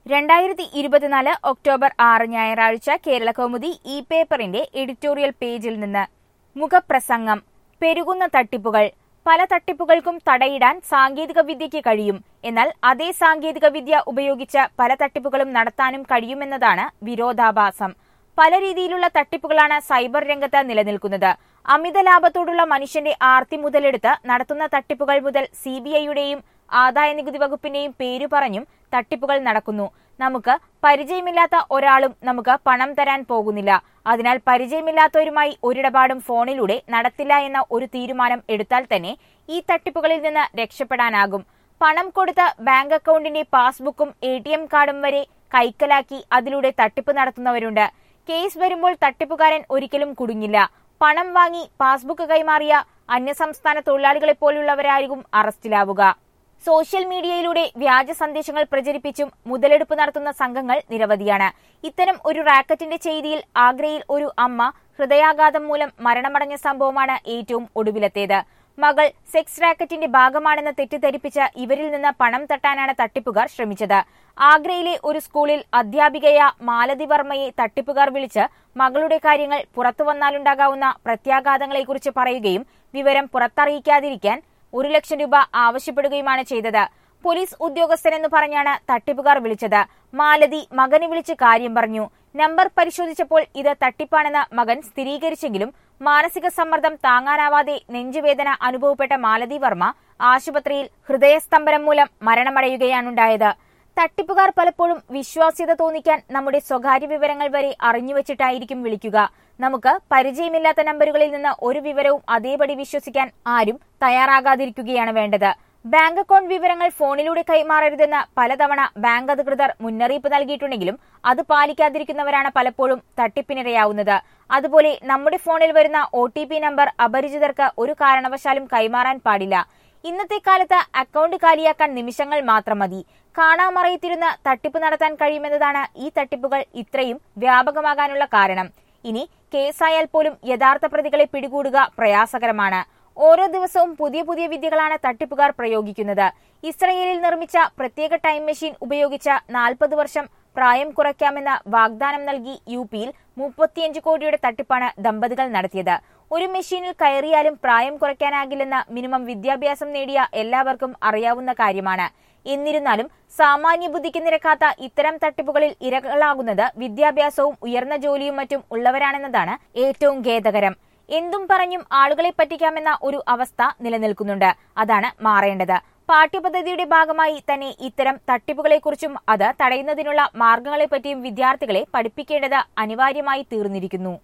രണ്ടായിരത്തി ഇരുപത്തിനാല് ഒക്ടോബർ ആറ് ഞായറാഴ്ച കേരള കൗമുദി ഇ പേപ്പറിന്റെ എഡിറ്റോറിയൽ പേജിൽ നിന്ന് മുഖപ്രസംഗം പെരുകുന്ന തട്ടിപ്പുകൾ പല തട്ടിപ്പുകൾക്കും തടയിടാൻ സാങ്കേതിക വിദ്യയ്ക്ക് കഴിയും എന്നാൽ അതേ സാങ്കേതിക വിദ്യ ഉപയോഗിച്ച് പല തട്ടിപ്പുകളും നടത്താനും കഴിയുമെന്നതാണ് വിരോധാഭാസം പല രീതിയിലുള്ള തട്ടിപ്പുകളാണ് സൈബർ രംഗത്ത് നിലനിൽക്കുന്നത് അമിത ലാഭത്തോടുള്ള മനുഷ്യന്റെ ആർത്തി മുതലെടുത്ത് നടത്തുന്ന തട്ടിപ്പുകൾ മുതൽ സി ബി ഐയുടെയും ആദായ നികുതി വകുപ്പിന്റെയും പേരു പറഞ്ഞും തട്ടിപ്പുകൾ നടക്കുന്നു നമുക്ക് പരിചയമില്ലാത്ത ഒരാളും നമുക്ക് പണം തരാൻ പോകുന്നില്ല അതിനാൽ പരിചയമില്ലാത്തവരുമായി ഒരിടപാടും ഫോണിലൂടെ നടത്തില്ല എന്ന ഒരു തീരുമാനം എടുത്താൽ തന്നെ ഈ തട്ടിപ്പുകളിൽ നിന്ന് രക്ഷപ്പെടാനാകും പണം കൊടുത്ത ബാങ്ക് അക്കൗണ്ടിന്റെ പാസ്ബുക്കും എ ടി എം കാർഡും വരെ കൈക്കലാക്കി അതിലൂടെ തട്ടിപ്പ് നടത്തുന്നവരുണ്ട് കേസ് വരുമ്പോൾ തട്ടിപ്പുകാരൻ ഒരിക്കലും കുടുങ്ങില്ല പണം വാങ്ങി പാസ്ബുക്ക് കൈമാറിയ അന്യസംസ്ഥാന തൊഴിലാളികളെ പോലുള്ളവരായിരിക്കും അറസ്റ്റിലാവുക സോഷ്യൽ മീഡിയയിലൂടെ വ്യാജ സന്ദേശങ്ങൾ പ്രചരിപ്പിച്ചും മുതലെടുപ്പ് നടത്തുന്ന സംഘങ്ങൾ നിരവധിയാണ് ഇത്തരം ഒരു റാക്കറ്റിന്റെ ചെയ്തിയിൽ ആഗ്രയിൽ ഒരു അമ്മ ഹൃദയാഘാതം മൂലം മരണമടഞ്ഞ സംഭവമാണ് ഏറ്റവും ഒടുവിലത്തേത് മകൾ സെക്സ് റാക്കറ്റിന്റെ ഭാഗമാണെന്ന് തെറ്റിദ്ധരിപ്പിച്ച് ഇവരിൽ നിന്ന് പണം തട്ടാനാണ് തട്ടിപ്പുകാർ ശ്രമിച്ചത് ആഗ്രയിലെ ഒരു സ്കൂളിൽ അധ്യാപികയ മാലതി വർമ്മയെ തട്ടിപ്പുകാർ വിളിച്ച് മകളുടെ കാര്യങ്ങൾ പുറത്തു വന്നാലുണ്ടാകാവുന്ന പ്രത്യാഘാതങ്ങളെക്കുറിച്ച് പറയുകയും വിവരം പുറത്തറിയിക്കാതിരിക്കാൻ ഒരു ലക്ഷം രൂപ ആവശ്യപ്പെടുകയുമാണ് ചെയ്തത് പോലീസ് ഉദ്യോഗസ്ഥനെന്ന് പറഞ്ഞാണ് തട്ടിപ്പുകാർ വിളിച്ചത് മാലതി മകനെ വിളിച്ച് കാര്യം പറഞ്ഞു നമ്പർ പരിശോധിച്ചപ്പോൾ ഇത് തട്ടിപ്പാണെന്ന് മകൻ സ്ഥിരീകരിച്ചെങ്കിലും മാനസിക സമ്മർദ്ദം താങ്ങാനാവാതെ നെഞ്ചുവേദന അനുഭവപ്പെട്ട മാലതി വർമ്മ ആശുപത്രിയിൽ ഹൃദയസ്തംഭനം മൂലം മരണമടയുകയാണുണ്ടായത് തട്ടിപ്പുകാർ പലപ്പോഴും വിശ്വാസ്യത തോന്നിക്കാൻ നമ്മുടെ സ്വകാര്യ വിവരങ്ങൾ വരെ അറിഞ്ഞുവച്ചിട്ടായിരിക്കും വിളിക്കുക നമുക്ക് പരിചയമില്ലാത്ത നമ്പറുകളിൽ നിന്ന് ഒരു വിവരവും അതേപടി വിശ്വസിക്കാൻ ആരും തയ്യാറാകാതിരിക്കുകയാണ് വേണ്ടത് ബാങ്ക് അക്കൗണ്ട് വിവരങ്ങൾ ഫോണിലൂടെ കൈമാറരുതെന്ന് പലതവണ ബാങ്ക് അധികൃതർ മുന്നറിയിപ്പ് നൽകിയിട്ടുണ്ടെങ്കിലും അത് പാലിക്കാതിരിക്കുന്നവരാണ് പലപ്പോഴും തട്ടിപ്പിനിരയാവുന്നത് അതുപോലെ നമ്മുടെ ഫോണിൽ വരുന്ന ഒ നമ്പർ അപരിചിതർക്ക് ഒരു കാരണവശാലും കൈമാറാൻ പാടില്ല ഇന്നത്തെ കാലത്ത് അക്കൗണ്ട് കാലിയാക്കാൻ നിമിഷങ്ങൾ മാത്രം മതി കാണാമറയത്തിരുന്ന് തട്ടിപ്പ് നടത്താൻ കഴിയുമെന്നതാണ് ഈ തട്ടിപ്പുകൾ ഇത്രയും വ്യാപകമാകാനുള്ള കാരണം ഇനി കേസായാൽ പോലും യഥാർത്ഥ പ്രതികളെ പിടികൂടുക പ്രയാസകരമാണ് ഓരോ ദിവസവും പുതിയ പുതിയ വിദ്യകളാണ് തട്ടിപ്പുകാർ പ്രയോഗിക്കുന്നത് ഇസ്രയേലിൽ നിർമ്മിച്ച പ്രത്യേക ടൈം മെഷീൻ ഉപയോഗിച്ച് നാൽപ്പത് വർഷം പ്രായം കുറയ്ക്കാമെന്ന വാഗ്ദാനം നൽകി യു പിയിൽ മുപ്പത്തിയഞ്ച് കോടിയുടെ തട്ടിപ്പാണ് ദമ്പതികൾ നടത്തിയത് ഒരു മെഷീനിൽ കയറിയാലും പ്രായം കുറയ്ക്കാനാകില്ലെന്ന് മിനിമം വിദ്യാഭ്യാസം നേടിയ എല്ലാവർക്കും അറിയാവുന്ന കാര്യമാണ് എന്നിരുന്നാലും സാമാന്യ ബുദ്ധിക്ക് നിരക്കാത്ത ഇത്തരം തട്ടിപ്പുകളിൽ ഇരകളാകുന്നത് വിദ്യാഭ്യാസവും ഉയർന്ന ജോലിയും മറ്റും ഉള്ളവരാണെന്നതാണ് ഏറ്റവും ഖേദകരം എന്തും പറഞ്ഞും ആളുകളെ പറ്റിക്കാമെന്ന ഒരു അവസ്ഥ നിലനിൽക്കുന്നുണ്ട് അതാണ് മാറേണ്ടത് പാഠ്യപദ്ധതിയുടെ ഭാഗമായി തന്നെ ഇത്തരം തട്ടിപ്പുകളെക്കുറിച്ചും അത് തടയുന്നതിനുള്ള മാർഗങ്ങളെപ്പറ്റിയും വിദ്യാർത്ഥികളെ പഠിപ്പിക്കേണ്ടത് അനിവാര്യമായി തീർന്നിരിക്കുന്നു